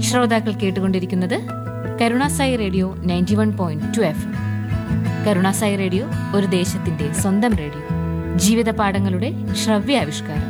ശ്രോതാക്കൾ കേട്ടുകൊണ്ടിരിക്കുന്നത് Karunasai radio ninety one point two F Karunasai radio ഒരു ദേശത്തിന്റെ സ്വന്തം റേഡിയോ ജീവിത പാഠങ്ങളുടെ ശ്രവ്യാവിഷ്കാരം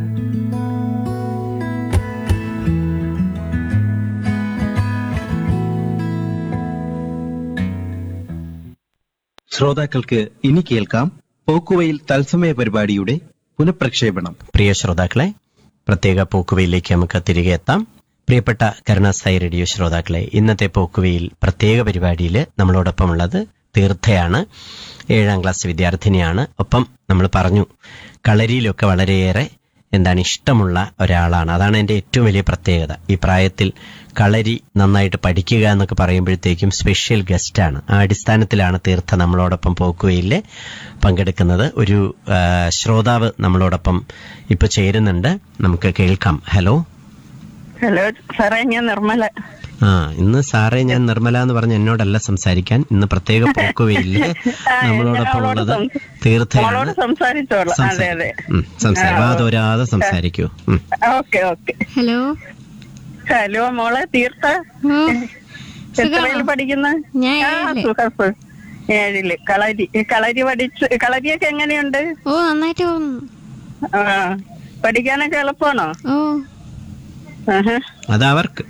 ശ്രോതാക്കൾക്ക് ഇനി കേൾക്കാം പോക്കുവയിൽ തത്സമയ പരിപാടിയുടെ പുനഃപ്രക്ഷേപണം പ്രിയ ശ്രോതാക്കളെ പ്രത്യേക പോക്കുവയിലേക്ക് നമുക്ക് തിരികെ എത്താം പ്രിയപ്പെട്ട കരുണാസായി റേഡിയോ ശ്രോതാക്കളെ ഇന്നത്തെ പോക്കുവയിൽ പ്രത്യേക പരിപാടിയിൽ നമ്മളോടൊപ്പമുള്ളത് തീർത്ഥയാണ് ഏഴാം ക്ലാസ് വിദ്യാർത്ഥിനിയാണ് ഒപ്പം നമ്മൾ പറഞ്ഞു കളരിയിലൊക്കെ വളരെയേറെ എന്താണ് ഇഷ്ടമുള്ള ഒരാളാണ് അതാണ് എൻ്റെ ഏറ്റവും വലിയ പ്രത്യേകത ഈ പ്രായത്തിൽ കളരി നന്നായിട്ട് പഠിക്കുക എന്നൊക്കെ പറയുമ്പോഴത്തേക്കും സ്പെഷ്യൽ ഗസ്റ്റാണ് ആ അടിസ്ഥാനത്തിലാണ് തീർത്ഥ നമ്മളോടൊപ്പം പോക്കുവയിൽ പങ്കെടുക്കുന്നത് ഒരു ആ, ശ്രോതാവ് നമ്മളോടൊപ്പം ഇപ്പൊ ചേരുന്നുണ്ട് നമുക്ക് കേൾക്കാം ഹലോ ഹലോ സാറേ ഞാൻ നിർമ്മല ആ ഇന്ന് സാറേ ഞാൻ നിർമ്മല എന്ന് പറഞ്ഞ എന്നോടല്ല സംസാരിക്കാൻ ഇന്ന് പ്രത്യേക പോക്കുവയില് ആ, നമ്മളോടൊപ്പം ഞാൻ ഉള്ളത് അവളോട് സം- തീർത്ഥയാണ് അവളോട് സംസാരിച്ചോളാം അതെ അതെ ഉം, സംസാരി വാതോരാതെ സംസാരിക്കൂ ഉം. ഓക്കെ ഓക്കെ ഹലോ ഹലോ മോളെ തീർത്ത ഓ എത്രയിൽ പഠിക്കുന്ന ഞാൻ ആ, ഏഴില്. സുഖം, സുഖം. ഏഴില് കളരി കളരി പഠിച്ച് കളരിയൊക്കെ എങ്ങനെയുണ്ട് ഓ നന്നായിട്ട് പോകുന്നു ആ പഠിക്കാനൊക്കെ എളുപ്പമാണോ ഓ ആഹാ. അത് അവർക്ക്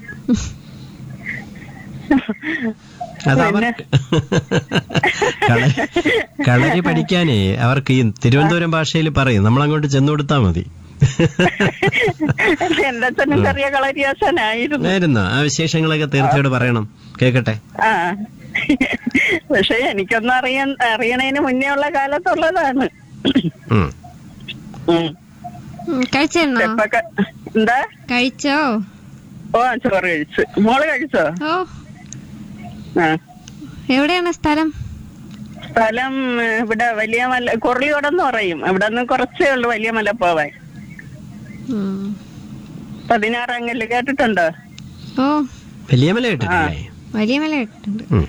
അത് അവർക്ക് കളരി കളരി പഠിക്കാനേ അവർക്ക് ഈ തിരുവനന്തപുരം ഭാഷയിൽ പറയും നമ്മൾ അങ്ങോട്ട് ചെന്നു കൊടുത്താൽ മതി എന്റെ അച്ഛനും ചെറിയ കളരിയാശനായിരുന്നു ആയിരുന്നോ ആ വിശേഷങ്ങളൊക്കെ തീർത്ഥയോട് പറയണം കേക്കട്ടെ ആ പക്ഷെ എനിക്കൊന്നും അറിയാൻ അറിയണതിന് മുന്നേ ഉള്ള കാലത്തുള്ളതാണ് ഉം. ഉം. ഉം, കഴിച്ചിരുന്നോ സ്റ്റെപ്പൊക്കെ എന്താ കഴിച്ചോ ഓ ചോറ് കഴിച്ചു മോള് കഴിച്ചോ ഓ ആ എവിടെയാണ് സ്ഥലം സ്ഥലം ഏ, ഇവിടെ വലിയ മല കുരളിയോടെന്ന് പറയും ഇവിടെ നിന്ന് കുറച്ചേ ഉള്ളൂ വലിയ മല പോവാൻ ഉം. പതിനാറങ്ങല് കേട്ടിട്ടുണ്ടോ ഓ വലിയ മല കേട്ടിട്ടില്ലേ വലിയ മല ഇട്ടുണ്ട് ഉം.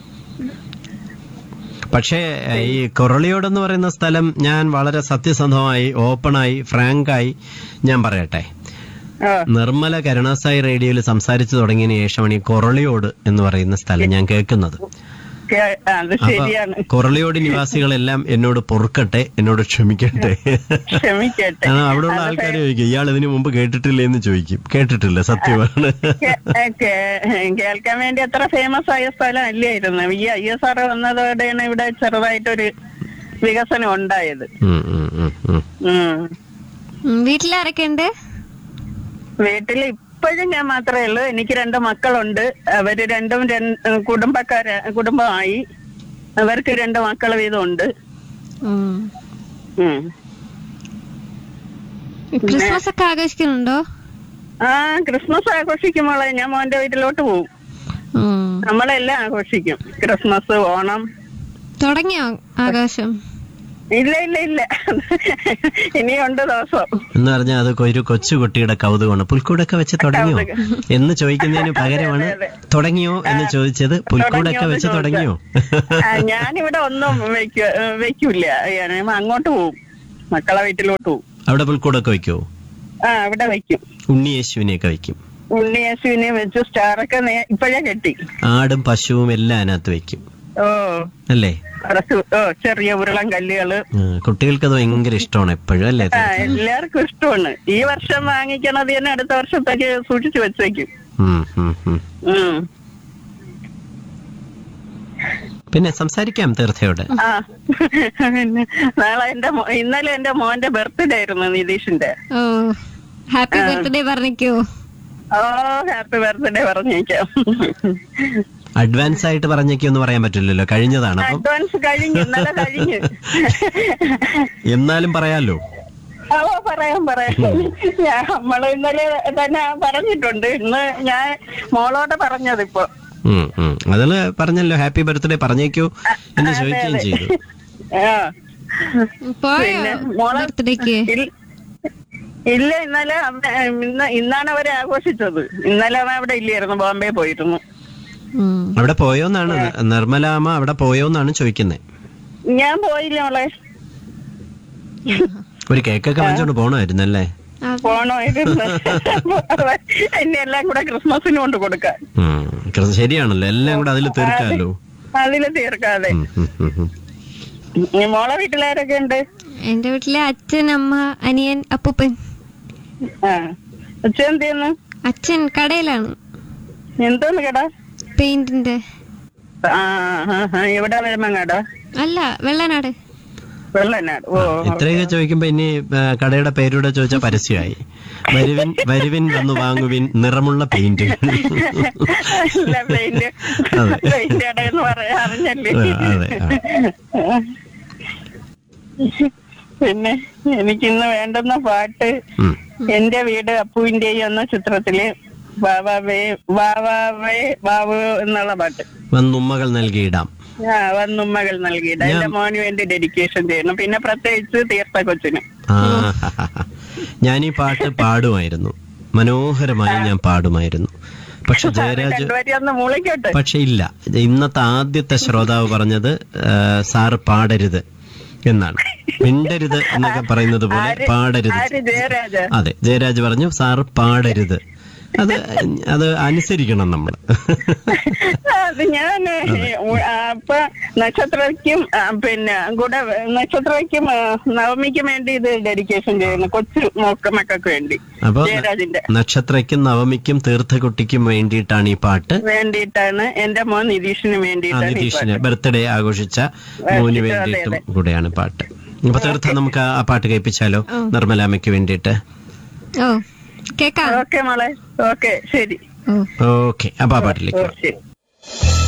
പക്ഷേ ഈ കൊറളിയോട് എന്ന് പറയുന്ന സ്ഥലം ഞാൻ വളരെ സത്യസന്ധമായി ഓപ്പണായി ഫ്രാങ്കായി ഞാൻ പറയട്ടെ ആ നിർമ്മല കരുണാസായി റേഡിയോയിൽ സംസാരിച്ചു തുടങ്ങിയതിന് ശേഷമാണ് ഈ കൊറളിയോട് എന്ന് പറയുന്ന സ്ഥലം ഞാൻ കേൾക്കുന്നത് കേ- ആ, അത് അപ്പൊ ശരിയാണ് കൊറളിയോട് നിവാസികളെല്ലാം എന്നോട് പൊറുക്കട്ടെ എന്നോട് ക്ഷമിക്കട്ടെ ക്ഷമിക്കട്ടെ കാരണം അവിടെയുള്ള അത് ആൾക്കാർ ചോദിക്കും ഇയാൾ ഇതിനു മുമ്പ് കേട്ടിട്ടില്ലേ എന്ന് ചോദിക്കും കേട്ടിട്ടില്ല സത്യമാണ് കേ- ഏ, കേ- കേൾക്കാൻ വേണ്ടി അത്ര ഫേമസ് ആയ സ്ഥലം അല്ലായിരുന്നു ഈ ഐ എസ് ആർ വന്നതോടെയാണ് ഇവിടെ ചെറുതായിട്ടൊരു വികസനം ഉണ്ടായത് ഉം, ഉം, ഉം, ഉം. ഉം. ഉം, വീട്ടിലാരൊക്കെ ഉണ്ട് വീട്ടിൽ ഇപ്പോഴും ഞാൻ മാത്രമേ ഉള്ളൂ എനിക്ക് രണ്ട് മക്കളുണ്ട് അവര് രണ്ടും രണ്ട് കുടുംബക്കാര കുടുംബമായി അവർക്ക് രണ്ട് മക്കൾ വീതം ഉണ്ട് ഉം. ഉം. ക്രിസ്മസ് ഒക്കെ ആഘോഷിക്കുന്നുണ്ടോ ആ ക്രിസ്മസ് ആഘോഷിക്കുമ്പോളെ ഞാൻ മോന്റെ വീട്ടിലോട്ട് പോകും ഉം. നമ്മളെല്ലാം ആഘോഷിക്കും ക്രിസ്മസ് ഓണം തുടങ്ങിയോ ആഘോഷം ഇല്ല ഇല്ല ഇല്ല ഇനിയുണ്ട് ദിവസം എന്ന് പറഞ്ഞാൽ അത് ഒരു കൊച്ചുകുട്ടിയുടെ കൗതുകമാണ് പുൽക്കൂടൊക്കെ വെച്ച് തുടങ്ങിയോ എന്ന് ചോദിക്കുന്നതിന് പകരമാണ് അതെ, തുടങ്ങിയോ എന്ന് ചോദിച്ചത് പുൽക്കൂടൊക്കെ വെച്ച് തുടങ്ങിയോ ആ, ഞാനിവിടെ ഒന്നും വെക്ക വെക്കൂല ഞാൻ അങ്ങോട്ട് പോവും മക്കളെ വീട്ടിലോട്ട് പോവും അവിടെ പുൽക്കൂടൊക്കെ വെക്കുവോ ആ ഇവിടെ വെക്കും ഉണ്ണിയേശുവിനെയൊക്കെ വെക്കും ഉണ്ണിയേശുവിനെ വെച്ച് സ്റ്റാറൊക്കെ നേ- ഇപ്പോഴേ കെട്ടി ആടും പശുവും എല്ലാം അതിനകത്ത് വെക്കും ഓ അല്ലേ കുറച്ച് ഓ ചെറിയ ഉരുളൻ കല്ലുകള് ആ, കുട്ടികൾക്കത് ഭയങ്കര ഇഷ്ടമാണ് എപ്പോഴും അല്ലേ ആ എല്ലാവർക്കും ഇഷ്ടമാണ് ഈ വർഷം വാങ്ങിക്കണത് തന്നെ അടുത്ത വർഷത്തേക്ക് സൂക്ഷിച്ചു വെച്ചേക്കും ഉം, ഉം, ഉം. ഉം. പിന്നെ സംസാരിക്കാം തീർത്ഥയോട് ആ പിന്നെ നാളെ എന്റെ മോ- ഇന്നലെ എന്റെ മോന്റെ ബർത്ത്ഡേ ആയിരുന്നു നിതീഷിന്റെ ഓ ഹാപ്പി ബർത്ത്ഡേ പറഞ്ഞിക്കോ ഓ ഹാപ്പി ബർത്ത്ഡേ പറഞ്ഞേക്കാം അഡ്വാൻസ് ആയിട്ട് പറഞ്ഞേക്കൊന്നും പറയാൻ പറ്റില്ലല്ലോ കഴിഞ്ഞതാണ് അപ്പം അഡ്വാൻസ് കഴിഞ്ഞു ഇന്നലെ കഴിഞ്ഞു എന്നാലും പറയാലോ ഓ പറയാം പറയാം ഞാൻ നമ്മള് ഇന്നലെ തന്നെ പറഞ്ഞിട്ടുണ്ട് ഇന്ന് ഞാൻ മോളോട് പറഞ്ഞത് ഇപ്പൊ ഉം, ഉം. അതില് പറഞ്ഞല്ലോ ഹാപ്പി ബർത്ത്ഡേ പറഞ്ഞേക്കോ എന്ന് ചോദിക്കുകയും ചെയ്തു ആ പോയോ പിന്നെ മോളെ ബർത്ത്ഡേക്ക് ഇൽ- ഇല്ല ഇന്നലെ അവ- ഇന്ന് ഇന്നാണ് അവര് ആഘോഷിച്ചത് ഇന്നലെ അവൻ അവിടെ ഇല്ലായിരുന്നു ബോംബെ പോയിരുന്നു ഉം. അവിടെ പോയോന്നാണ് നിർമ്മലാമ്മ അവിടെ പോയോന്നാണ് ചോദിക്കുന്നത് ഞാൻ പോയില്ല മോളെ ഒരു കേക്കൊക്കെ വാങ്ങിച്ചോണ്ട് പോണമായിരുന്നല്ലേ പോണമായിരുന്നു എന്നെ എല്ലാം കൂടെ ക്രിസ്മസിന് കൊണ്ട് കൊടുക്കാൻ ഉം. ക്രിസ്- ശരിയാണല്ലോ എല്ലാം കൂടെ അതിൽ തീർക്കാമല്ലോ അതില് തീർക്കാതെ ഉം, ഉം, ഉം, ഉം. ഈ മോളെ വീട്ടിലാരൊക്കെ ഉണ്ട് എന്റെ വീട്ടിലെ അച്ഛൻ അമ്മ അനിയൻ അപ്പൂപ്പൻ ആ അച്ഛൻ എന്ത് ചെയ്യുന്നു അച്ഛൻ കടയിലാണ് എന്തോന്ന് കേടാ പെയിന്റിന്റെ ആ ആ, ആ, എവിടെ വരുമ്പങ്ങാടാ അല്ല വെള്ളനാട് വെള്ളനാട് ഓ ഇത്രയൊക്കെ ചോദിക്കുമ്പോ ഇനി ആ, കടയുടെ പേരൂടെ ചോദിച്ചാൽ പരസ്യമായി വരുവിൻ വരുവിൻ വന്നു വാങ്ങുവിൻ നിറമുള്ള പെയിന്റ് അല്ല പെയിന്റ് അതെ. പെയിന്റ് കടയെന്ന് പറയാ അറിഞ്ഞല്ലേ ആ, അതെ, ആ. പിന്നെ എനിക്കിന്ന് വേണ്ടുന്ന പാട്ട് ഉം. എന്റെ വീട് അപ്പുവിന്റെയും എന്ന ചിത്രത്തില് വാവാവേ വാവാവേ വാവു എന്നുള്ള പാട്ട് വന്നുമ്മകൾ നൽകിയിടാം ആ വന്നുമ്മകൾ നൽകിയിട്ട് എന്റെ മോന് വേണ്ടി ഡെഡിക്കേഷൻ ചെയ്യണം പിന്നെ പ്രത്യേകിച്ച് തീർത്ത കൊച്ചിന് ആ ഞാൻ ഈ പാട്ട് പാടുമായിരുന്നു മനോഹരമായി ഞാൻ പാടുമായിരുന്നു പക്ഷെ ജയരാജ് രണ്ടുപേരും ഒന്ന് മൂളിക്കോട്ടെ പക്ഷെ ഇല്ല ഇന്നത്തെ ആദ്യത്തെ ശ്രോതാവ് പറഞ്ഞത് ആ, സാറ് പാടരുത് എന്നാണ് മിണ്ടരുത് എന്നൊക്കെ പറയുന്നത് പോലെ ആര് പാടരുത് ആര് ജയരാജ അതെ ജയരാജ് പറഞ്ഞു സാറ് പാടരുത് അത് അത് അനുസരിക്കണം നമ്മൾ അത് ഞാൻ അപ്പൊ നക്ഷത്രയ്ക്കും ആ, പിന്നെ കൂടെ നക്ഷത്രയ്ക്കും ആ, നവമിക്കും വേണ്ടി ഇത് ഡെഡിക്കേഷൻ ചെയ്യുന്നു കൊച്ചു മോക്ക മക്കൾക്ക് വേണ്ടി അപ്പൊ ജയരാജിന്റെ നക്ഷത്രയ്ക്കും നവമിക്കും തീർത്ഥകുട്ടിക്കും വേണ്ടിയിട്ടാണ് ഈ പാട്ട് വേണ്ടിയിട്ടാണ് എന്റെ മോൻ നിതീഷിന് ആ വേണ്ടിയിട്ടാണ് ഈ നിതീഷിന് പാട്ട്. ബർത്ത്ഡേ ആഘോഷിച്ച മോന് അതെ, വേണ്ടിയിട്ടും അതെ. കൂടെയാണ് പാട്ട് അപ്പൊ തീർത്ഥ നമുക്ക് ആ പാട്ട് കേൾപ്പിച്ചാലോ നിർമ്മലാമ്മയ്ക്ക് വേണ്ടിയിട്ട് ഓ കേക്കാം ഓക്കെ മോളെ ഓക്കെ ശരി ഓ ഓക്കെ അപ്പൊ ആ പാട്ടിലേക്ക് ഓ പോകാം. ശരി